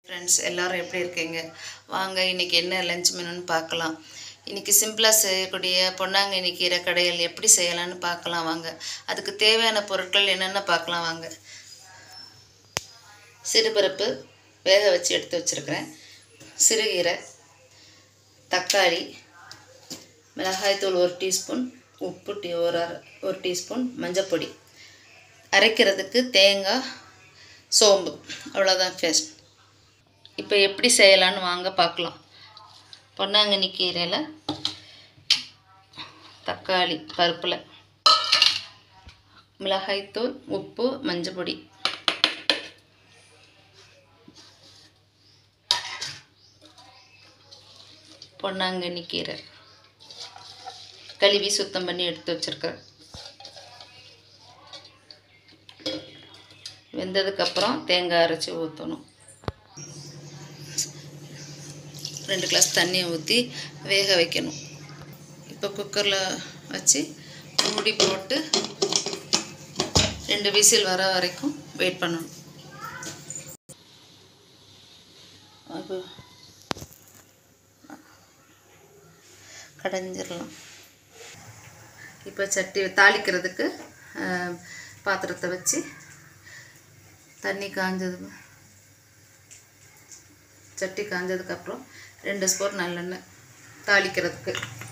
Friends எல்லாரும் எப்படி இருக்கீங்க வாங்க இன்னைக்கு என்ன லஞ்ச் மெனுன்னு பார்க்கலாம் இன்னைக்கு சிம்பிளாக செய்யக்கூடிய பொன்னாங்கண்ணி கீரை கடையில் எப்படி செய்யலாம்னு பார்க்கலாம் வாங்க அதுக்கு தேவையான பொருட்கள் என்னென்ன பார்க்கலாம் வாங்க சிறுபருப்பு வேக வச்சு எடுத்து வச்சுருக்கிறேன் சிறுகீரை தக்காளி மிளகாய்த்தூள் ஒரு டீஸ்பூன் உப்பு டீ ஒரு அரை ஒரு டீஸ்பூன் மஞ்சப்பொடி அரைக்கிறதுக்கு தேங்காய் சோம்பு அவ்வளோதான் ஃபேஸ்ட் இப்போ எப்படி செய்யலான்னு வாங்க பார்க்கலாம் பொன்னாங்கண்ணி கீரையில் தக்காளி பருப்பில் மிளகாய்த்தூள் உப்பு மஞ்சள் பொடி பொன்னாங்கண்ணி கீரை கழுவி சுத்தம் பண்ணி எடுத்து வச்சுருக்கிறேன் வெந்ததுக்கப்புறம் தேங்காய் அரைச்சி ஊற்றணும் ரெண்டு கிளாஸ் தண்ணியை ஊற்றி வேக வைக்கணும் இப்போ குக்கரில் வச்சு மூடி போட்டு ரெண்டு விசில் வர வரைக்கும் வெயிட் பண்ணணும் அப்போ கடைஞ்சிடலாம் இப்போ சட்டி தாளிக்கிறதுக்கு அஹ், பாத்திரத்தை வச்சு தண்ணி காஞ்சது சட்டி காஞ்சதுக்கப்புறம் ரெண்டு ஸ்பூன் நல்லெண்ணெய் தாளிக்கிறதுக்கு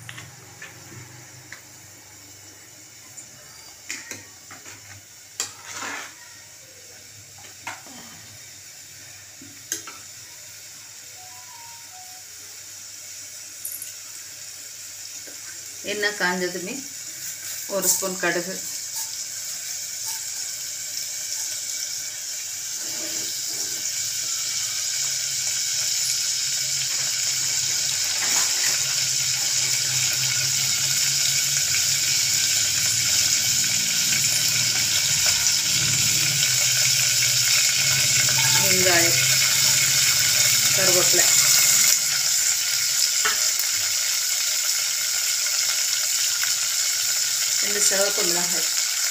எண்ணெய் காஞ்சதுமே ஒரு ஸ்பூன் கடுகு வெங்காயம் கருவேப்பிலை ரெண்டு சிவப்பு மிளகாய்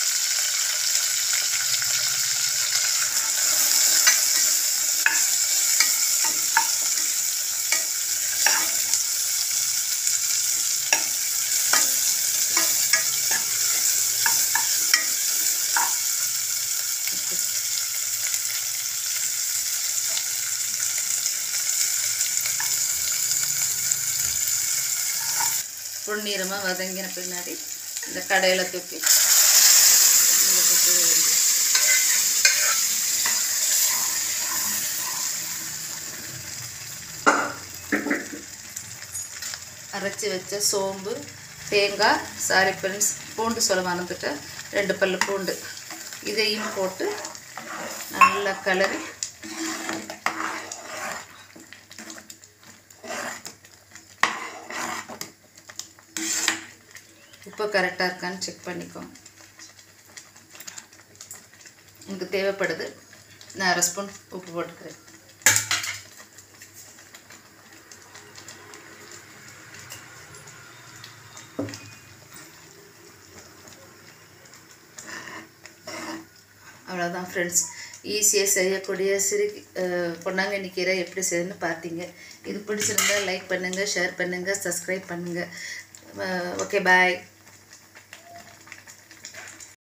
பொன்னீரமாக வதங்கின பின்னாடி இந்த கடையில் தூக்கி இதுல போட்டு வேக. அரைச்சி வச்ச சோம்பு தேங்காய் சாரி ஃப்ரெண்ட்ஸ் பூண்டு சொல்ல மறந்துட்டேன் ரெண்டு பல்லு பூண்டு இதையும் போட்டு நல்லா கிளறி உப்பு கரெக்டாக இருக்கான்னு செக் பண்ணிக்கோங்க எனக்கு தேவைப்படுது நான் அரை ஸ்பூன் உப்பு போட்டுக்கிறேன் அவ்வளோதான் ஃப்ரெண்ட்ஸ் ஈஸியாக செய்யக்கூடிய சிறு அஹ், பொன்னாங்கண்ணி கீரை எப்படி செய்யணும்னு பார்த்தீங்க இது பிடிச்சிருந்தா லைக் பண்ணுங்கள் ஷேர் பண்ணுங்கள் சப்ஸ்கிரைப் பண்ணுங்கள் ஓகே பாய்